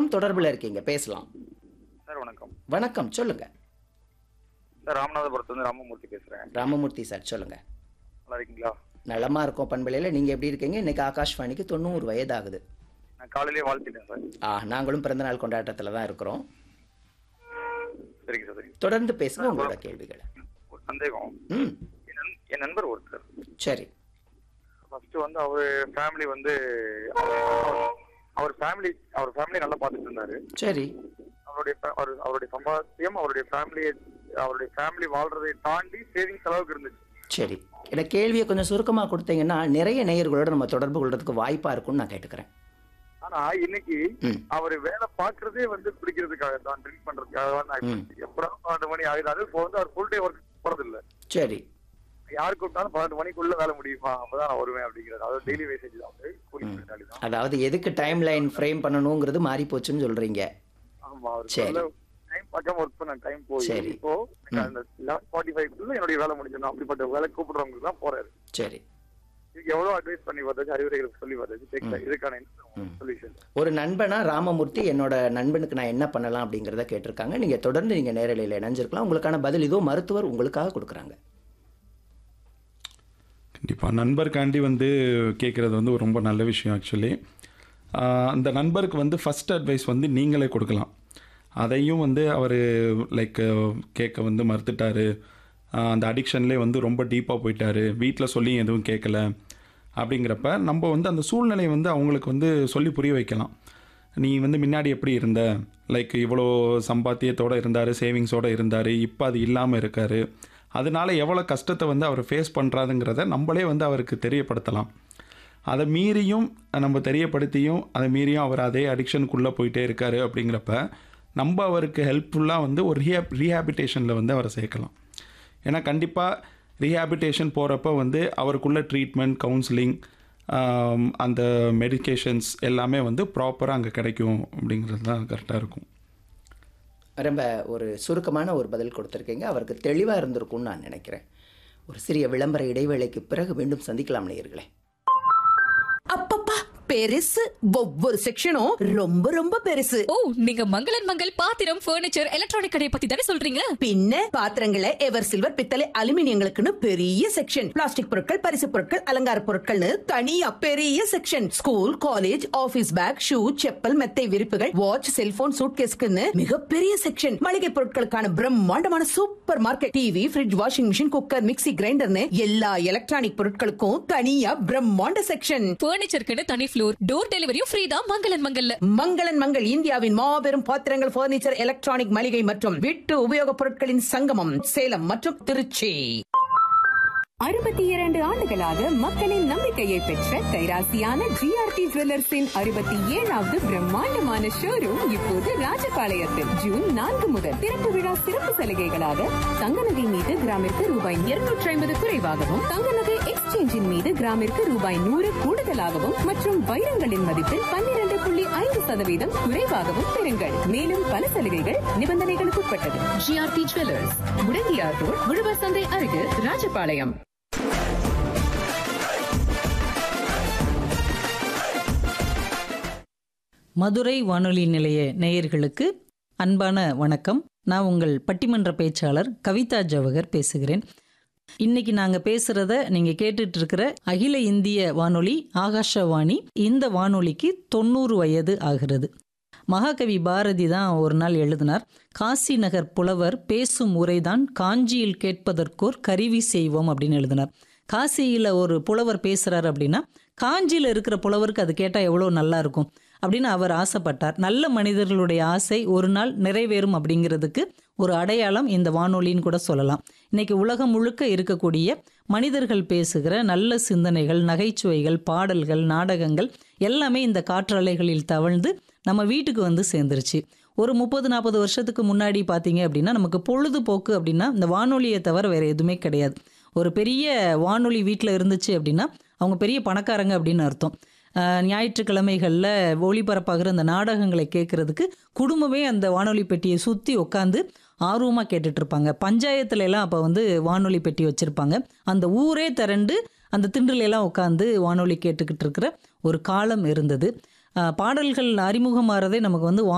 வணக்கம் தொடர்பில் இருக்கீங்க பேசலாம் சார் வணக்கம் வணக்கம் சொல்லுங்க சார் ராமநாதபுரத்துலேருந்து ராமமூர்த்தி பேசுகிறேன் ராமமூர்த்தி சார் சொல்லுங்க நல்லா இருக்கீங்களா நலமா இருக்கோம் பண்பலையில் நீங்க எப்படி இருக்கீங்க இன்னைக்கு ஆகாஷ்வாணிக்கு தொண்ணூறு வயதாகுது நான் காலையிலேயே வாழ்த்திட்டேன் சார் ஆ நாங்களும் பிறந்தநாள் கொண்டாட்டத்தில் தான் இருக்கிறோம் சரிங்க சார் சரிங்க தொடர்ந்து பேசுங்க உங்களோட கேள்விகளை ஒரு சந்தேகம் ம் என் நண்- என் நண்பர் ஒருத்தர் சரி ஃபர்ஸ்ட் வந்து அவர் ஃபேமிலி வந்து அவர்- அவர் ஃபேமிலி அவர் ஃபேமிலி நல்லா பார்த்துட்டு இருந்தாரு சரி அவருடைய fa- அவர் அவருடைய சம்பாத்தியம் அவருடைய ஃபேமிலியை அவருடைய ஃபேமிலி வாழ்றதை தாண்டி சேவிங்ஸ் அளவுக்கு இருந்துச்சு சரி இந்த கேள்வியை கொஞ்சம் சுருக்கமாக கொடுத்தீங்கன்னா நிறைய நேயர்களோட நம்ம தொடர்பு கொள்றதுக்கு வாய்ப்பாக இருக்கும்னு நான் கேட்டுக்கிறேன் ஆனா இன்னைக்கு ம் அவர் வேலை பார்க்கறதே வந்து பிடிக்கிறதுக்காக தான் ட்ரிங்க் பண்றதுக்காக தான் நான் ம். எப்படா பன்னெண்டு மணி ஆகுது அது இப்போ வந்து அவர் ஃபுல் டே ஒர்க் போறது இல்ல சரி யார் கூப்பிட்டாலும் பன்னெண்டு மணிக்குள்ள வேலை முடியுமா அப்பதான் நான் வருவேன் அப்படிங்கிறது அதாவது டெய்லி வேசேஜ் தான் அவரு கூலி தொழிலாளி தான் அதாவது எதுக்கு டைம் லைன் ஃப்ரேம் பண்ணணுங்கிறது மாறி போச்சுன்னு சொல்றீங்க ஆமா அவர் சரி. டைம் பார்க்காம ஒர்க் பண்ண டைம் போய் சரி. இப்போ எனக்கு அந்த லெவன் ஃபார்ட்டி ஃபைவ்க்குள்ள என்னுடைய வேலை முடிஞ்சிடணும் அப்படிப்பட்ட வேலை கூப்பிடுறவங்களுக்கு தான் போறாரு சரி இதுக்கு எவ்வளவு அட்வைஸ் பண்ணி பார்த்தாச்சு அறிவுரைகள் சொல்லி பார்த்தாச்சு தெரியல. இதுக்கான ம். சொல்யூஷன் ஒரு நண்பனா ராமமூர்த்தி என்னோட நண்பனுக்கு நான் என்ன பண்ணலாம் அப்படிங்கிறத கேட்டிருக்காங்க நீங்க தொடர்ந்து நீங்க நேரலையில் இணைஞ்சிருக்கலாம் உங்களுக்கான பதில் இதோ மருத்துவர் உங்களுக்காக கொடுக்குறாங்க கண்டிப்பாக நண்பருக்காண்டி வந்து கேட்குறது வந்து ஒரு ரொம்ப நல்ல விஷயம் ஆக்சுவலி அந்த நண்பருக்கு வந்து ஃபஸ்ட் அட்வைஸ் வந்து நீங்களே கொடுக்கலாம் அதையும் வந்து அவர் லைக் கேட்க வந்து மறுத்துட்டாரு ஆஹ் அந்த அடிக்ஷன்லேயே வந்து ரொம்ப டீப்பாக போயிட்டாரு வீட்டில் சொல்லி எதுவும் கேட்கல அப்படிங்கிறப்ப நம்ம வந்து அந்த சூழ்நிலையை வந்து அவங்களுக்கு வந்து சொல்லி புரிய வைக்கலாம் நீ வந்து முன்னாடி எப்படி இருந்த லைக் இவ்வளோ சம்பாத்தியத்தோடு இருந்தார் சேவிங்ஸோடு இருந்தார் இப்போ அது இல்லாமல் இருக்கார் அதனால எவ்வளோ கஷ்டத்தை வந்து அவர் ஃபேஸ் பண்ணுறாதுங்கிறத நம்மளே வந்து அவருக்கு தெரியப்படுத்தலாம் அதை மீறியும் நம்ம தெரியப்படுத்தியும் அதை மீறியும் அவர் அதே அடிக்ஷனுக்குள்ளே போயிட்டே இருக்காரு அப்படிங்கிறப்ப நம்ம அவருக்கு ஹெல்ப்ஃபுல்லாக வந்து ஒரு ரீஹா ரீஹாபிட்டேஷனில் வந்து அவரை சேர்க்கலாம் ஏன்னா கண்டிப்பாக ரீஹாபிட்டேஷன் போகிறப்ப வந்து அவருக்குள்ள ட்ரீட்மெண்ட் கவுன்சிலிங் அந்த மெடிகேஷன்ஸ் எல்லாமே வந்து ப்ராப்பராக அங்கே கிடைக்கும் அப்படிங்கிறது தான் கரெக்டாக இருக்கும் ரொம்ப ஒரு சுருக்கமான ஒரு பதில் கொடுத்துருக்கீங்க அவருக்கு தெளிவாக இருந்திருக்கும்னு நான் நினைக்கிறேன் ஒரு சிறிய விளம்பர இடைவேளைக்கு பிறகு மீண்டும் சந்திக்கலாம் நேயர்களே அப்பப்பா பெருசு ஒவ்வொரு செக்ஷனும் ரொம்ப ரொம்ப பெருசு ஓ நீங்க மங்களன் மங்கள் பாத்திரம் ஃபர்னிச்சர் எலக்ட்ரானிக் கடையை பத்தி தானே சொல்றீங்க பின்ன பாத்திரங்களை எவர் சில்வர் பித்தளை அலுமினியங்களுக்குன்னு பெரிய செக்ஷன் பிளாஸ்டிக் பொருட்கள் பரிசு பொருட்கள் அலங்கார பொருட்கள்னு தனியா பெரிய section school college office bag shoe chappal மெத்தை விரிப்புகள் வாட்ச் செல்போன் சூட்கேஸ்க்குன்னு மிகப்பெரிய செக்ஷன் மளிகை பொருட்களுக்கான பிரம்மாண்டமான super market TV fridge washing machine cooker mixie கிரைண்டர்னு எல்லா எலக்ட்ரானிக் பொருட்களுக்கும் தனியா பிரம்மாண்ட செக்ஷன் ஃபர்னிச்சருக்குன்னு தனி ஃப்ளோர் டோர் டெலிவரியும் ஃப்ரீ தான் மங்களன் மங்கல்ல மங்களன் மங்கள் இந்தியாவின் மாபெரும் பாத்திரங்கள் பர்னிச்சர் எலக்ட்ரானிக் மளிகை மற்றும் வீட்டு உபயோகப் பொருட்களின் சங்கமம் சேலம் மற்றும் திருச்சி அறுபத்தி இரண்டு ஆண்டுகளாக மக்களின் நம்பிக்கையை பெற்ற கைராசியான ஜிஆர்டி ஜுவல்லர்ஸின் அறுபத்தி ஏழாவது பிரம்மாண்டமான ஷோரூம் இப்போது ராஜபாளையத்தில் ஜூன் நான்கு முதல் திறப்பு விழா சிறப்பு சலுகைகளாக தங்க நகை மீது கிராமிற்கு ரூபாய் இருநூற்றி ஐம்பது குறைவாகவும் தங்க நகை எக்ஸ்சேஞ்சின் மீது கிராமிற்கு ரூபாய் நூறு கூடுதலாகவும் மற்றும் வைரங்களின் மதிப்பில் பன்னிரண்டு புள்ளி ஐந்து சதவீதம் குறைவாகவும் பெறுங்கள் மேலும் பல சலுகைகள் நிபந்தனைகளுக்கு உட்பட்டது ஜிஆர்டி ஜுவல்லர்ஸ் முடங்கியார் ரோட் உழவர் சந்தை அருகில் ராஜபாளையம் மதுரை வானொலி நிலைய நேயர்களுக்கு அன்பான வணக்கம் நான் உங்கள் பட்டிமன்ற பேச்சாளர் கவிதா ஜவஹர் பேசுகிறேன் இன்னைக்கு நாங்கள் பேசுகிறத நீங்கள் கேட்டுட்டு இருக்கிற அகில இந்திய வானொலி ஆகாஷவாணி இந்த வானொலிக்கு தொண்ணூறு வயது ஆகிறது மகாகவி பாரதி தான் ஒரு நாள் எழுதினார் காசி நகர் புலவர் பேசும் உரைதான் காஞ்சியில் கேட்பதற்கோர் கருவி செய்வோம் அப்படின்னு எழுதினார் காசியில் ஒரு புலவர் பேசுகிறார் அப்படின்னா காஞ்சியில் இருக்கிற புலவருக்கு அது கேட்டால் எவ்வளோ நல்லா இருக்கும் அப்படின்னு அவர் ஆசைப்பட்டார் நல்ல மனிதர்களுடைய ஆசை ஒரு நாள் நிறைவேறும் அப்படிங்கிறதுக்கு ஒரு அடையாளம் இந்த வானொலின்னு கூட சொல்லலாம் இன்னைக்கு உலகம் முழுக்க இருக்கக்கூடிய மனிதர்கள் பேசுகிற நல்ல சிந்தனைகள் நகைச்சுவைகள் பாடல்கள் நாடகங்கள் எல்லாமே இந்த காற்றலைகளில் தவழ்ந்து நம்ம வீட்டுக்கு வந்து சேர்ந்துருச்சு ஒரு முப்பது நாற்பது வருஷத்துக்கு முன்னாடி பார்த்தீங்க அப்படின்னா நமக்கு பொழுதுபோக்கு அப்படின்னா இந்த வானொலியை தவிர வேறு எதுவுமே கிடையாது ஒரு பெரிய வானொலி வீட்டில் இருந்துச்சு அப்படின்னா அவங்க பெரிய பணக்காரங்க அப்படின்னு அர்த்தம் ஆஹ் ஞாயிற்றுக்கிழமைகளில் ஒளிபரப்பாகிற அந்த நாடகங்களை கேட்குறதுக்கு குடும்பமே அந்த வானொலி பெட்டியை சுற்றி உட்காந்து ஆர்வமாக கேட்டுட்டு இருப்பாங்க பஞ்சாயத்துல எல்லாம் அப்போ வந்து வானொலி பெட்டி வச்சுருப்பாங்க அந்த ஊரே திரண்டு அந்த திண்டுல எல்லாம் உட்காந்து வானொலி கேட்டுக்கிட்டு இருக்கிற ஒரு காலம் இருந்தது ஆஹ் பாடல்கள் அறிமுகமாகறதே நமக்கு வந்து